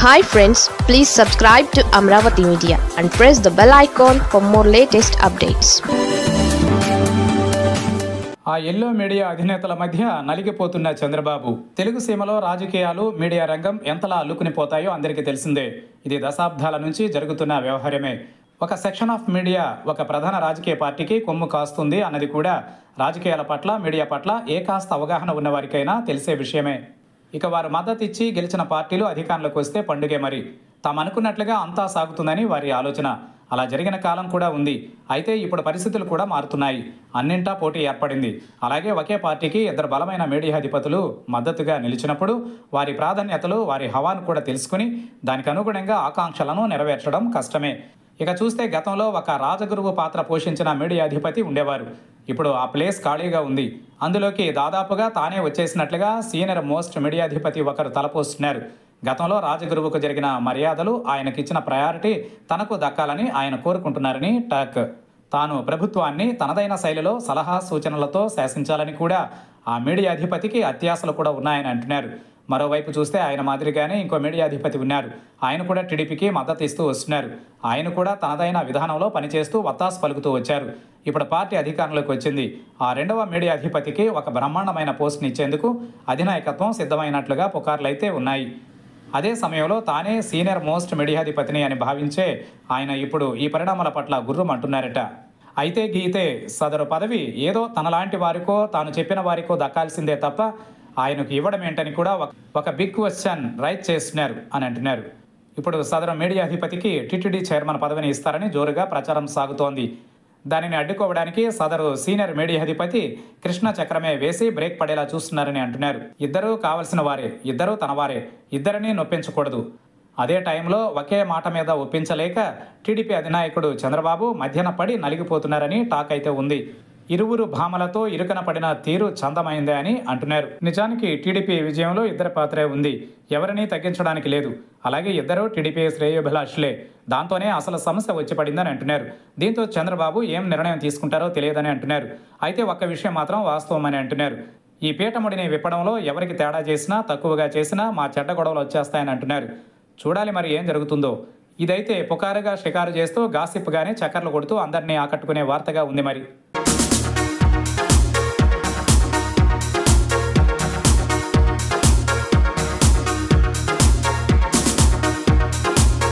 hi friends please subscribe to Amaravati media and press the bell icon for more latest updates ఆ yellow media అధినేతల మధ్య నలిగిపోతున్న చంద్రబాబు తెలుగు సీమలో రాజకీయాలు మీడియా రంగం ఎంతలా అల్లుకుని పోతాయో అందరికీ తెలిసిందే ఇది దశాబ్దాల నుంచి జరుగుతున్న వ్యవహారమే ఒక సెక్షన్ ఆఫ్ మీడియా ఒక ప్రధాన రాజకీయ పార్టీకి కొమ్ము కాస్తుంది అన్నది కూడా రాజకీయాల పట్ల మీడియా పట్ల ఏ కాస్త అవగాహన ఉన్నవారికైనా తెలిసే విషయమే ఇక వారు మద్దతు ఇచ్చి గెలిచిన పార్టీలు అధికారంలోకి వస్తే పండుగే మరి తాము అనుకున్నట్లుగా అంతా సాగుతుందని వారి ఆలోచన అలా జరిగిన కాలం కూడా ఉంది అయితే ఇప్పుడు పరిస్థితులు కూడా మారుతున్నాయి అన్నింటా పోటీ ఏర్పడింది అలాగే ఒకే పార్టీకి ఇద్దరు బలమైన మీడియా అధిపతులు మద్దతుగా నిలిచినప్పుడు వారి ప్రాధాన్యతలు వారి హవాను కూడా తెలుసుకుని దానికి అనుగుణంగా ఆకాంక్షలను నెరవేర్చడం కష్టమే ఇక చూస్తే గతంలో ఒక రాజగురువు పాత్ర పోషించిన మీడియా అధిపతి ఉండేవారు ఇప్పుడు ఆ ప్లేస్ ఖాళీగా ఉంది అందులోకి దాదాపుగా తానే వచ్చేసినట్లుగా సీనియర్ మోస్ట్ మీడియా అధిపతి ఒకరు తలపోస్తున్నారు గతంలో రాజగురువుకు జరిగిన మర్యాదలు ఆయనకిచ్చిన ప్రయారిటీ తనకు దక్కాలని ఆయన కోరుకుంటున్నారని టాక్ తాను ప్రభుత్వాన్ని తనదైన శైలిలో సలహా సూచనలతో శాసించాలని కూడా ఆ మీడియా అధిపతికి అత్యాశలు కూడా ఉన్నాయని అంటున్నారు మరోవైపు చూస్తే ఆయన మాదిరిగానే ఇంకో మీడియా అధిపతి ఉన్నారు ఆయన కూడా టీడీపీకి మద్దతు ఇస్తూ వస్తున్నారు ఆయన కూడా తనదైన విధానంలో పనిచేస్తూ వత్తాసు పలుకుతూ వచ్చారు ఇప్పుడు పార్టీ అధికారంలోకి వచ్చింది ఆ రెండవ మీడియా అధిపతికి ఒక బ్రహ్మాండమైన పోస్ట్ని ఇచ్చేందుకు అధినాయకత్వం సిద్ధమైనట్లుగా పుకార్లైతే ఉన్నాయి అదే సమయంలో తానే సీనియర్ మోస్ట్ మీడియాధిపతిని అని భావించే ఆయన ఇప్పుడు ఈ పరిణామాల పట్ల గుర్రం అంటున్నారట అయితే గీతే సదరు పదవి ఏదో తనలాంటి వారికో తాను చెప్పిన వారికో దక్కాల్సిందే తప్ప ఆయనకు ఇవ్వడం ఏంటని కూడా ఒక- ఒక బిగ్ క్వశ్చన్ రైట్ చేస్తున్నారు అని అంటున్నారు ఇప్పుడు సదరు మీడియా అధిపతికి టిటిడి చైర్మన్ పదవిని ఇస్తారని జోరుగా ప్రచారం సాగుతోంది దానిని అడ్డుకోవడానికి సదరు సీనియర్ మీడియా అధిపతి కృష్ణ చక్రమే వేసి బ్రేక్ పడేలా చూస్తున్నారని అంటున్నారు ఇద్దరూ కావలసిన వారే ఇద్దరూ తనవారే ఇద్దరిని నొప్పించకూడదు అదే టైంలో ఒకే మాట మీద ఒప్పించలేక టీడీపీ అధినాయకుడు చంద్రబాబు మధ్యన పడి నలిగిపోతున్నారని టాక్ అయితే ఉంది ఇరువురు భామలతో ఇరుకన పడిన తీరు చందమైందే అని అంటున్నారు నిజానికి టీడీపీ విజయంలో ఇద్దరి పాత్రే ఉంది ఎవరిని తగ్గించడానికి లేదు అలాగే ఇద్దరు టీడీపీ శ్రేయోభిలాషులే దాంతోనే అసలు సమస్య వచ్చి పడిందని అంటున్నారు దీంతో చంద్రబాబు ఏం నిర్ణయం తీసుకుంటారో తెలియదని అంటున్నారు అయితే ఒక్క విషయం మాత్రం వాస్తవమని అంటున్నారు ఈ పీఠముడిని విప్పడంలో ఎవరికి తేడా చేసినా తక్కువగా చేసినా మా చెడ్డ గొడవలు వచ్చేస్తాయని అంటున్నారు చూడాలి మరి ఏం జరుగుతుందో ఇదైతే పుకారుగా షికారు చేస్తూ గాసిప్గానే చక్కర్లు కొడుతూ అందరినీ ఆకట్టుకునే వార్తగా ఉంది మరి